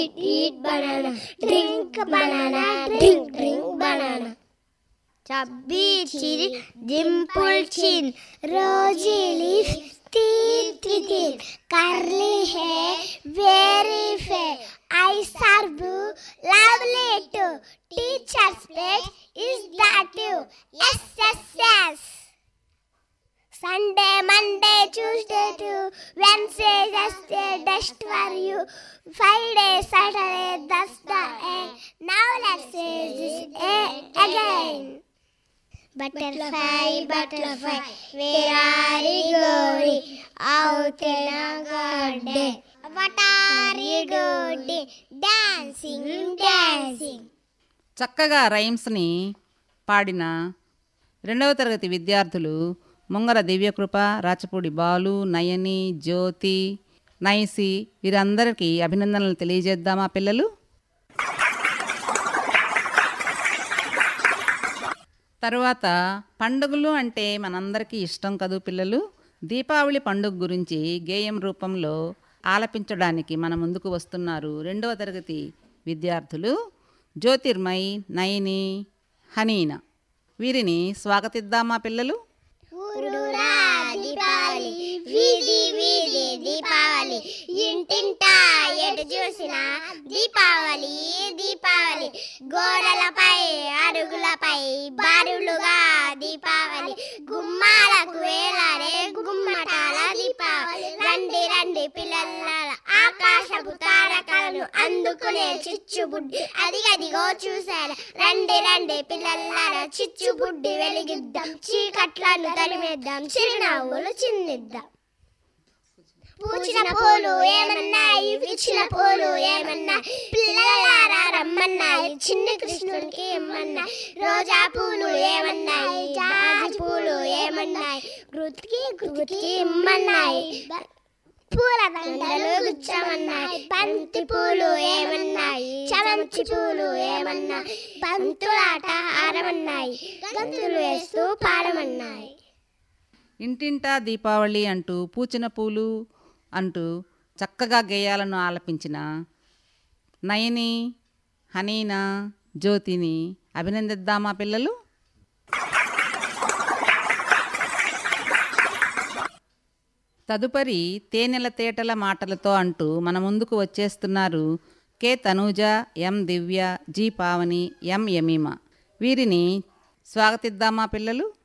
eat banana, drink banana, drink, drink banana. Chubby chin, dimple chin, rosy lips, teeth within, curly hair, very fair. Eyes are blue, lovely too. Teacher's pet is that you? Yes, yes, yes. Sunday, Monday, Tuesday too. Wednesday, Thursday, dust for you. Friday, Saturday, that's the A. Now let's say this A again. Butterfly, butterfly, where are you going? Out in a garden. What are you doing? Dancing, dancing. చక్కగా రైమ్స్ని పాడిన రెండవ తరగతి విద్యార్థులు ముంగర దివ్యకృప రాచపూడి బాలు నయని జ్యోతి నైసి వీరందరికీ అభినందనలు తెలియజేద్దామా పిల్లలు తరువాత పండుగలు అంటే మనందరికీ ఇష్టం కదూ పిల్లలు దీపావళి పండుగ గురించి గేయం రూపంలో ఆలపించడానికి మన ముందుకు వస్తున్నారు రెండవ తరగతి విద్యార్థులు జ్యోతిర్మయ్ నయని హనీన వీరిని స్వాగతిద్దామా పిల్లలు ఊరూరా దీపావళి వీధి వీధి దీపావళి ఇంటింటా ఎటు చూసినా దీపావళి దీపావళి గోడలపై అరుగులపై బారులుగా దీపావళి గుమ్మాలకు వేలాడే గుమ్మటాల దీపావళి రండి రండి పిల్లల ఆకాశపు తారకలను అందుకునే చిచ్చుబుడ్డి అది అదిగో చూసారా రండి రండి పిల్లల చిచ్చుబుడ్డి వెలిగిద్దాం చీకట్లను తరిమేద్దాం చిరునవ్వులు చిందిద్దాం పూచిన పూలు ఏమన్నాయి విచ్చిన పూలు ఏమన్నాయి పిల్లలారా రమ్మన్నాయి చిన్ని కృష్ణుడికి ఇమ్మన్నాయి రోజా పూలు ఏమన్నాయి జాజి పూలు ఏమన్నాయి గుర్తికి గుర్తికి ఇమ్మన్నాయి పూల దండలు గుచ్చమన్నాయి బంతి పూలు ఏమన్నాయి చమంచి పూలు ఏమన్నాయి బంతులాట ఆడమన్నాయి గంతులు వేస్తూ పాడమన్నాయి ఇంటింటా దీపావళి అంటూ పూచిన పూలు అంటూ చక్కగా గేయాలను ఆలపించిన నయని హనీనా జ్యోతిని అభినందిద్దామా పిల్లలు తదుపరి తేనెల తేటల మాటలతో అంటూ మన ముందుకు వచ్చేస్తున్నారు K Tanuja M Divya G Pavani M Yamima వీరిని స్వాగతిద్దామా పిల్లలు